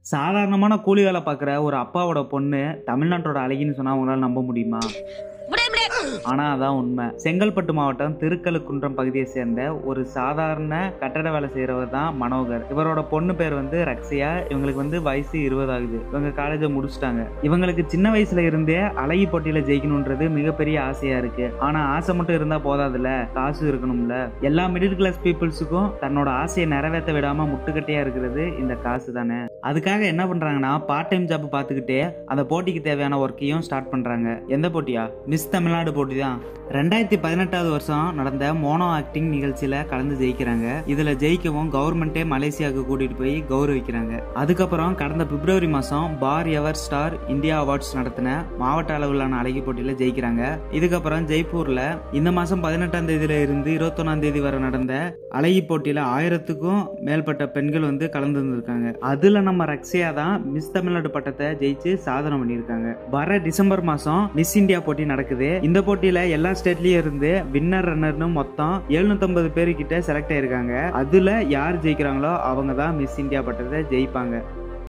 சாதாரணமான கூலி வேலை பார்க்குற ஒரு அப்பாவோட பொண்ணு தமிழ்நாட்டோட அழகின்னு சொன்னா அவங்களால நம்ப முடியுமா ஆனா அதான் உண்மை செங்கல்பட்டு மாவட்டம் திருக்கழுக்குன்றம் பகுதியை சேர்ந்த ஒரு சாதாரண கட்டட வேலை செய்யறவர் தான் மனோகர் இவரோட பொண்ணு பேர் வந்து ரக்ஷியா இவங்களுக்கு வந்து வயசு இருபது ஆகுது இவங்க காலேஜை முடிச்சிட்டாங்க இவங்களுக்கு சின்ன வயசுல இருந்தே அழகி போட்டியில ஜெயிக்கணுன்றது மிகப்பெரிய ஆசையா இருக்கு ஆனா ஆசை மட்டும் இருந்தா போதாதுல்ல காசு இருக்கணும்ல எல்லா மிடில் கிளாஸ் பீப்புள்ஸுக்கும் தன்னோட ஆசையை நிறைவேற்ற விடாம முட்டுக்கட்டையா இருக்கிறது இந்த காசு தானே அதுக்காக என்ன பண்றாங்கன்னா பார்ட் டைம் ஜாப் பார்த்துக்கிட்டே அந்த போட்டிக்கு தேவையான ஒர்க்கையும் ஸ்டார்ட் பண்றாங்க எந்த போட்டியா மிஸ் தமிழ்நாடு போட்டி தான் ரெண்டாயிரத்தி பதினெட்டாவது வருஷம் நடந்த மோனோ ஆக்டிங் நிகழ்ச்சியில கலந்து ஜெயிக்கிறாங்க இதுல ஜெயிக்கவும் கவர்மெண்டே மலேசியாவுக்கு கூட்டிட்டு போய் கௌரவிக்கிறாங்க அதுக்கப்புறம் கடந்த பிப்ரவரி மாசம் for ever star India awards நடத்தின மாவட்ட அளவிலான அழகி போட்டியில ஜெயிக்கிறாங்க இதுக்கப்புறம் ஜெய்ப்பூர்ல இந்த மாசம் பதினெட்டாம் தேதியில இருந்து இருபத்தொன்னாம் தேதி வரை நடந்த அழகி போட்டியில ஆயிரத்துக்கும் மேற்பட்ட பெண்கள் வந்து கலந்து இருந்திருக்காங்க அதுல நம்ம ரக்ஷியா தான் மிஸ் தமிழ்நாடு பட்டத்தை ஜெயிச்சு சாதனை பண்ணியிருக்காங்க வர டிசம்பர் மாசம் மிஸ் இந்தியா போட்டி நடக்குது இந்த போட்டியில எல்லா ஸ்டேட்லயும் இருந்து வின்னர் ரன்னர்னு மொத்தம் 750 பேரு கிட்ட செலக்ட் ஆயிருக்காங்க அதுல யார் ஜெயிக்கிறாங்களோ அவங்க தான் மிஸ் இந்தியா பட்டத்தை ஜெயிப்பாங்க